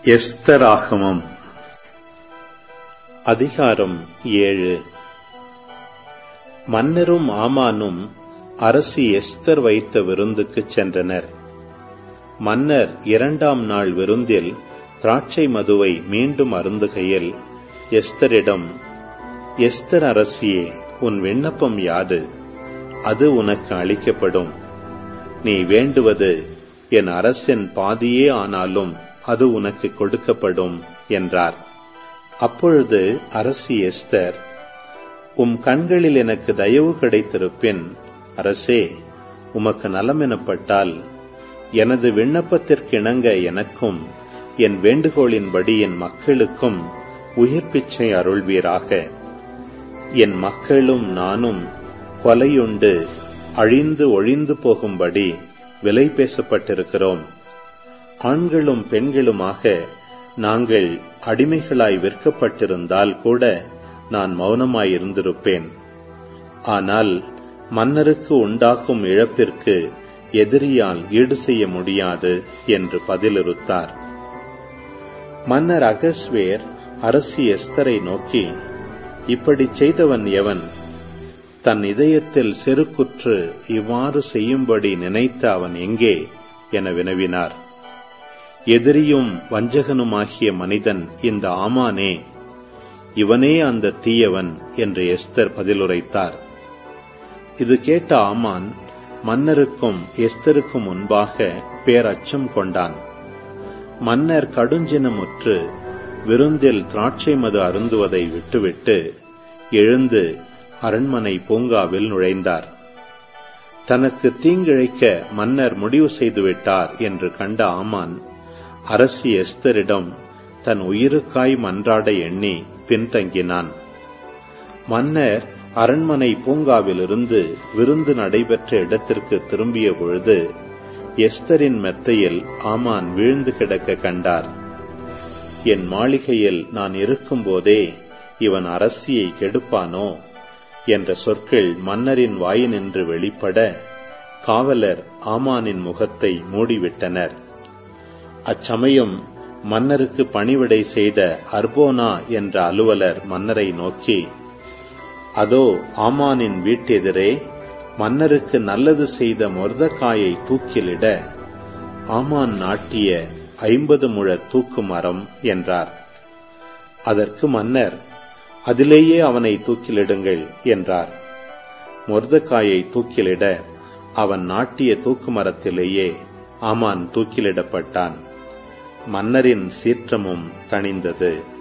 எஸ்தராகமம் அதிகாரம் ஏழு மன்னரும் ஆமானும் அரசி எஸ்தர் வைத்த விருந்துக்குச் சென்றனர் மன்னர் இரண்டாம் நாள் விருந்தில் திராட்சை மதுவை மீண்டும் அருந்துகையில் எஸ்தரிடம் எஸ்தர் அரசியே உன் விண்ணப்பம் யாது அது உனக்கு அளிக்கப்படும் நீ வேண்டுவது என் அரசின் பாதியே ஆனாலும் அது உனக்கு கொடுக்கப்படும் என்றார் அப்பொழுது அரசி எஸ்தர் உம் கண்களில் எனக்கு தயவு கிடைத்திருப்பின் அரசே உமக்கு நலம் எனப்பட்டால் எனது விண்ணப்பத்திற்கிணங்க எனக்கும் என் வேண்டுகோளின்படி என் மக்களுக்கும் உயிர் பிச்சை அருள்வீராக என் மக்களும் நானும் கொலையுண்டு அழிந்து ஒழிந்து போகும்படி விலை பேசப்பட்டிருக்கிறோம் ஆண்களும் பெண்களுமாக நாங்கள் அடிமைகளாய் விற்கப்பட்டிருந்தால் கூட நான் மௌனமாயிருந்திருப்பேன் ஆனால் மன்னருக்கு உண்டாகும் இழப்பிற்கு எதிரியால் ஈடு செய்ய முடியாது என்று பதிலிருத்தார் மன்னர் அகஸ்வேர் அரசி எஸ்தரை நோக்கி இப்படிச் செய்தவன் எவன் தன் இதயத்தில் செருக்குற்று இவ்வாறு செய்யும்படி நினைத்த அவன் எங்கே என வினவினார் எதிரியும் வஞ்சகனுமாகிய மனிதன் இந்த ஆமானே இவனே அந்த தீயவன் என்று எஸ்தர் பதிலுரைத்தார் இது கேட்ட ஆமான் மன்னருக்கும் எஸ்தருக்கும் முன்பாக பேரச்சம் கொண்டான் மன்னர் கடுஞ்சினமுற்று விருந்தில் திராட்சை மது அருந்துவதை விட்டுவிட்டு எழுந்து அரண்மனை பூங்காவில் நுழைந்தார் தனக்கு தீங்கிழைக்க மன்னர் முடிவு செய்துவிட்டார் என்று கண்ட ஆமான் அரசி எஸ்தரிடம் தன் உயிருக்காய் மன்றாட எண்ணி பின்தங்கினான் மன்னர் அரண்மனை பூங்காவிலிருந்து விருந்து நடைபெற்ற இடத்திற்கு திரும்பிய பொழுது எஸ்தரின் மெத்தையில் ஆமான் வீழ்ந்து கிடக்க கண்டார் என் மாளிகையில் நான் இருக்கும்போதே இவன் அரசியை கெடுப்பானோ என்ற சொற்கள் மன்னரின் வாயினின்று வெளிப்பட காவலர் ஆமானின் முகத்தை மூடிவிட்டனர் அச்சமயம் மன்னருக்கு பணிவிடை செய்த அர்போனா என்ற அலுவலர் மன்னரை நோக்கி அதோ ஆமானின் வீட்டெதிரே மன்னருக்கு நல்லது செய்த மொர்தக்காயை தூக்கிலிட ஆமான் நாட்டிய ஐம்பது முழ தூக்கு மரம் என்றார் அதற்கு மன்னர் அதிலேயே அவனை தூக்கிலிடுங்கள் என்றார் மொர்தக்காயை தூக்கிலிட அவன் நாட்டிய தூக்கு மரத்திலேயே ஆமான் தூக்கிலிடப்பட்டான் மன்னரின் சீற்றமும் தணிந்தது